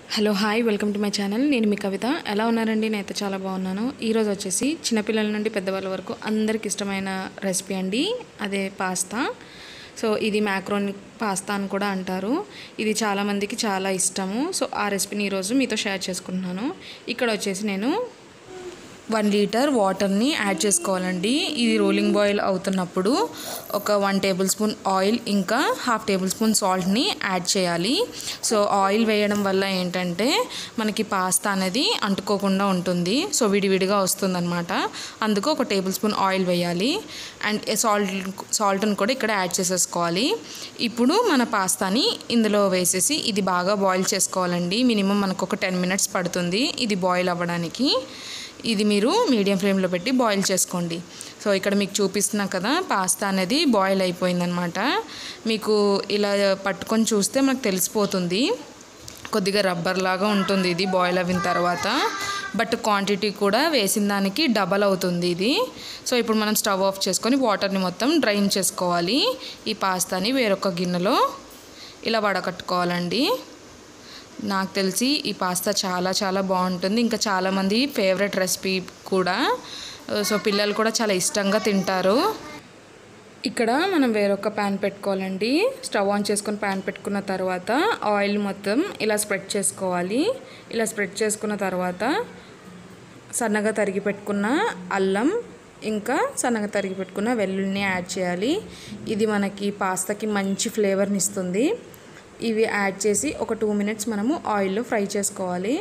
hello hi welcome to my channel నేను మీ కవిత ఎలా ఉన్నారండి నేనైతే చాలా బాగున్నాను ఈరోజు వచ్చేసి చిన్నపిల్లల నుండి పెద్దవాళ్ళ వరకు అందరికి ఇష్టమైన రెసిపీ అండి అదే పాస్తా సో ఇది మ్యాక్రోన్ పాస్తా అని కూడా అంటారు ఇది చాలామందికి చాలా ఇష్టము సో ఆ రెసిపీని ఈరోజు మీతో షేర్ చేసుకుంటున్నాను ఇక్కడ వచ్చేసి నేను వన్ లీటర్ వాటర్ని యాడ్ చేసుకోవాలండి ఇది రోలింగ్ బాయిల్ అవుతున్నప్పుడు ఒక వన్ టేబుల్ స్పూన్ ఆయిల్ ఇంకా హాఫ్ టేబుల్ స్పూన్ సాల్ట్ని యాడ్ చేయాలి సో ఆయిల్ వేయడం వల్ల ఏంటంటే మనకి పాస్తా అనేది అంటుకోకుండా ఉంటుంది సో విడివిడిగా వస్తుందన్నమాట అందుకు ఒక టేబుల్ స్పూన్ ఆయిల్ వేయాలి అండ్ సాల్ట్ సాల్ట్ని కూడా ఇక్కడ యాడ్ చేసేసుకోవాలి ఇప్పుడు మన పాస్తాని ఇందులో వేసేసి ఇది బాగా బాయిల్ చేసుకోవాలండి మినిమం మనకు ఒక టెన్ మినిట్స్ పడుతుంది ఇది బాయిల్ అవ్వడానికి ఇది మీరు మీడియం ఫ్లేమ్లో పెట్టి బాయిల్ చేసుకోండి సో ఇక్కడ మీకు చూపిస్తున్నా కదా పాస్తా అనేది బాయిల్ అయిపోయిందనమాట మీకు ఇలా పట్టుకొని చూస్తే మనకు తెలిసిపోతుంది కొద్దిగా రబ్బర్ లాగా ఉంటుంది ఇది బాయిల్ అయిన తర్వాత బట్ క్వాంటిటీ కూడా వేసిన దానికి డబల్ అవుతుంది ఇది సో ఇప్పుడు మనం స్టవ్ ఆఫ్ చేసుకొని వాటర్ని మొత్తం డ్రైన్ చేసుకోవాలి ఈ పాస్తాని వేరొక గిన్నెలో ఇలా వడకట్టుకోవాలండి నాకు తెలిసి ఈ పాస్తా చాలా చాలా బాగుంటుంది ఇంకా చాలామంది ఫేవరెట్ రెసిపీ కూడా సో పిల్లలు కూడా చాలా ఇష్టంగా తింటారు ఇక్కడ మనం వేరొక ప్యాన్ పెట్టుకోవాలండి స్టవ్ ఆన్ చేసుకొని ప్యాన్ పెట్టుకున్న తర్వాత ఆయిల్ మొత్తం ఇలా స్ప్రెడ్ చేసుకోవాలి ఇలా స్ప్రెడ్ చేసుకున్న తర్వాత సన్నగా తరిగి పెట్టుకున్న అల్లం ఇంకా సన్నగా తరిగి పెట్టుకున్న వెల్లుల్లిని యాడ్ చేయాలి ఇది మనకి పాస్తాకి మంచి ఫ్లేవర్ని ఇస్తుంది ఇవి యాడ్ చేసి ఒక టూ మినిట్స్ మనము ఆయిల్లో ఫ్రై చేసుకోవాలి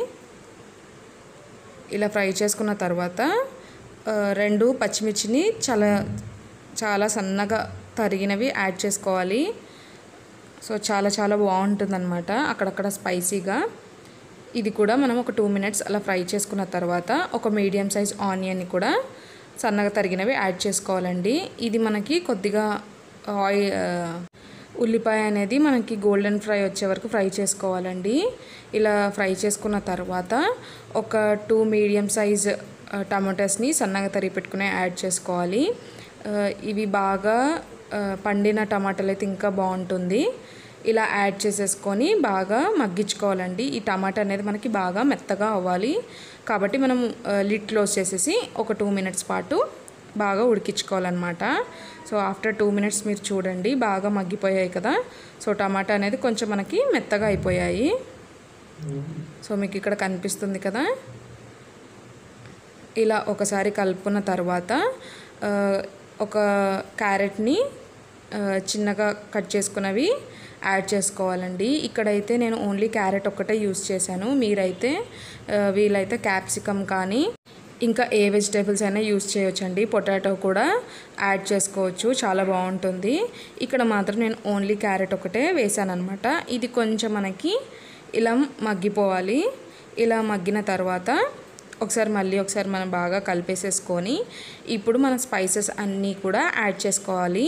ఇలా ఫ్రై చేసుకున్న తర్వాత రెండు పచ్చిమిర్చిని చాలా చాలా సన్నగా తరిగినవి యాడ్ చేసుకోవాలి సో చాలా చాలా బాగుంటుందన్నమాట అక్కడక్కడ స్పైసీగా ఇది కూడా మనం ఒక టూ మినిట్స్ అలా ఫ్రై చేసుకున్న తర్వాత ఒక మీడియం సైజ్ ఆనియన్ని కూడా సన్నగా తరిగినవి యాడ్ చేసుకోవాలండి ఇది మనకి కొద్దిగా ఆయిల్ ఉల్లిపాయ అనేది మనకి గోల్డెన్ ఫ్రై వచ్చే వరకు ఫ్రై చేసుకోవాలండి ఇలా ఫ్రై చేసుకున్న తర్వాత ఒక టూ మీడియం సైజ్ టమాటోస్ని సన్నగా తరిగి పెట్టుకుని యాడ్ చేసుకోవాలి ఇవి బాగా పండిన టమాటాలు అయితే ఇంకా బాగుంటుంది ఇలా యాడ్ చేసేసుకొని బాగా మగ్గించుకోవాలండి ఈ టమాటా అనేది మనకి బాగా మెత్తగా అవ్వాలి కాబట్టి మనం లిడ్ క్లోజ్ చేసేసి ఒక టూ మినిట్స్ పాటు బాగా ఉడికించుకోవాలన్నమాట సో ఆఫ్టర్ టూ మినిట్స్ మీరు చూడండి బాగా మగ్గిపోయాయి కదా సో టమాటా అనేది కొంచెం మనకి మెత్తగా అయిపోయాయి సో మీకు ఇక్కడ కనిపిస్తుంది కదా ఇలా ఒకసారి కలుపుకున్న తర్వాత ఒక క్యారెట్ని చిన్నగా కట్ చేసుకున్నవి యాడ్ చేసుకోవాలండి ఇక్కడైతే నేను ఓన్లీ క్యారెట్ ఒక్కటే యూస్ చేశాను మీరైతే వీలైతే క్యాప్సికమ్ కానీ ఇంకా ఏ వెజిటేబుల్స్ అయినా యూస్ చేయొచ్చండి పొటాటో కూడా యాడ్ చేసుకోవచ్చు చాలా బాగుంటుంది ఇక్కడ మాత్రం నేను ఓన్లీ క్యారెట్ ఒకటే వేసాను అనమాట ఇది కొంచెం మనకి ఇలా మగ్గిపోవాలి ఇలా మగ్గిన తర్వాత ఒకసారి మళ్ళీ ఒకసారి మనం బాగా కలిపేసేసుకొని ఇప్పుడు మన స్పైసెస్ అన్నీ కూడా యాడ్ చేసుకోవాలి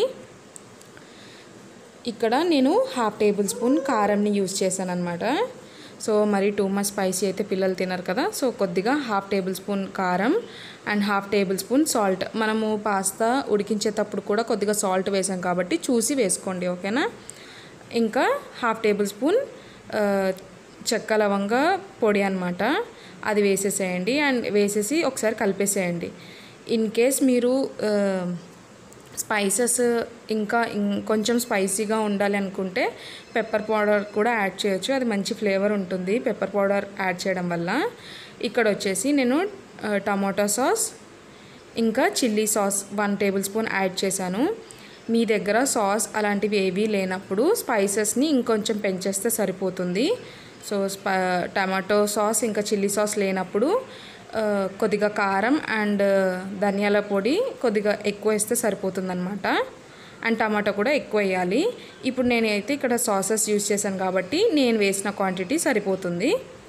ఇక్కడ నేను హాఫ్ టేబుల్ స్పూన్ కారంని యూస్ చేశాను అనమాట సో మరి టూ మచ్ స్పైసీ అయితే పిల్లలు తినరు కదా సో కొద్దిగా హాఫ్ టేబుల్ స్పూన్ కారం and half tablespoon salt మనము పాస్తా ఉడికించేటప్పుడు కూడా కొద్దిగా సాల్ట్ వేసాం కాబట్టి చూసి వేసుకోండి ఓకేనా ఇంకా హాఫ్ టేబుల్ స్పూన్ చెక్క లవంగ పొడి అనమాట అది వేసేసేయండి అండ్ వేసేసి ఒకసారి కలిపేసేయండి ఇన్ కేస్ మీరు స్పైసెస్ ఇంకా కొంచెం స్పైసీగా ఉండాలి అనుకుంటే పెప్పర్ పౌడర్ కూడా యాడ్ చేయొచ్చు అది మంచి ఫ్లేవర్ ఉంటుంది పెప్పర్ పౌడర్ యాడ్ చేయడం వల్ల ఇక్కడ వచ్చేసి నేను టమాటో సాస్ ఇంకా chilli sauce one tablespoon add చేశాను మీ దగ్గర సాస్ అలాంటివి ఏవీ లేనప్పుడు స్పైసెస్ని ఇంకొంచెం పెంచేస్తే సరిపోతుంది సో స్పై టమాటో సాస్ ఇంకా చిల్లీ సాస్ లేనప్పుడు కొద్దిగా కారం అండ్ ధనియాల పొడి కొద్దిగా ఎక్కువ వేస్తే సరిపోతుందన్నమాట అండ్ టమాటా కూడా ఎక్కువ వేయాలి ఇప్పుడు నేను అయితే ఇక్కడ సాసెస్ యూజ్ చేశాను కాబట్టి నేను వేసిన క్వాంటిటీ సరిపోతుంది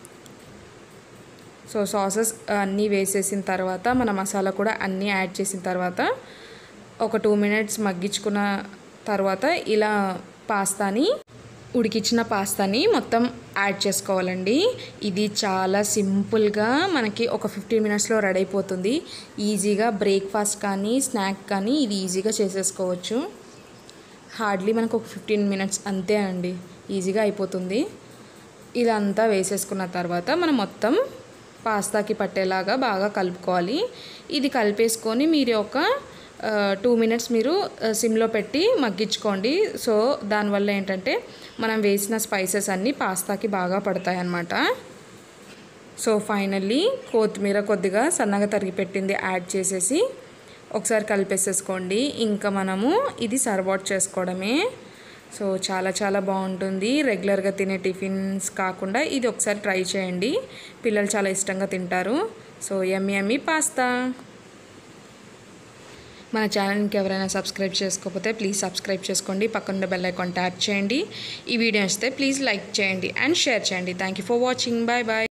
సో సాసెస్ అన్నీ వేసేసిన తర్వాత మన మసాలా కూడా అన్నీ యాడ్ చేసిన తర్వాత ఒక టూ మినిట్స్ మగ్గించుకున్న తర్వాత ఇలా పాస్తాని ఉడికించిన పాస్తాని మొత్తం యాడ్ చేసుకోవాలండి ఇది చాలా సింపుల్గా మనకి ఒక ఫిఫ్టీన్ మినిట్స్లో రెడీ అయిపోతుంది ఈజీగా బ్రేక్ఫాస్ట్ కానీ స్నాక్ కానీ ఇది ఈజీగా చేసేసుకోవచ్చు హార్డ్లీ మనకు ఒక ఫిఫ్టీన్ మినిట్స్ అంతే అండి ఈజీగా అయిపోతుంది ఇదంతా వేసేసుకున్న తర్వాత మనం మొత్తం పాస్తాకి పట్టేలాగా బాగా కలుపుకోవాలి ఇది కలిపేసుకొని మీరు ఒక టూ మినిట్స్ మీరు సిమ్లో పెట్టి మగ్గించుకోండి సో దానివల్ల ఏంటంటే మనం వేసిన స్పైసెస్ అన్నీ పాస్తాకి బాగా పడతాయి అన్నమాట సో ఫైనల్లీ కొత్తిమీర కొద్దిగా సన్నగా తరిగి పెట్టింది యాడ్ చేసేసి ఒకసారి కలిపేసేసుకోండి ఇంకా మనము ఇది సర్వ్ అవుట్ చేసుకోవడమే సో చాలా చాలా బాగుంటుంది రెగ్యులర్గా తినే టిఫిన్స్ కాకుండా ఇది ఒకసారి ట్రై చేయండి పిల్లలు చాలా ఇష్టంగా తింటారు సో ఎమ్మి ఎమ్మి పాస్తా మన ఛానల్కి ఎవరైనా సబ్స్క్రైబ్ చేసుకోకపోతే ప్లీజ్ సబ్స్క్రైబ్ చేసుకోండి పక్కన బెల్ ఐకాన్ ట్యాప్ చేయండి ఈ వీడియో వస్తే ప్లీజ్ లైక్ చేయండి అండ్ షేర్ చేయండి thank you for watching bye bye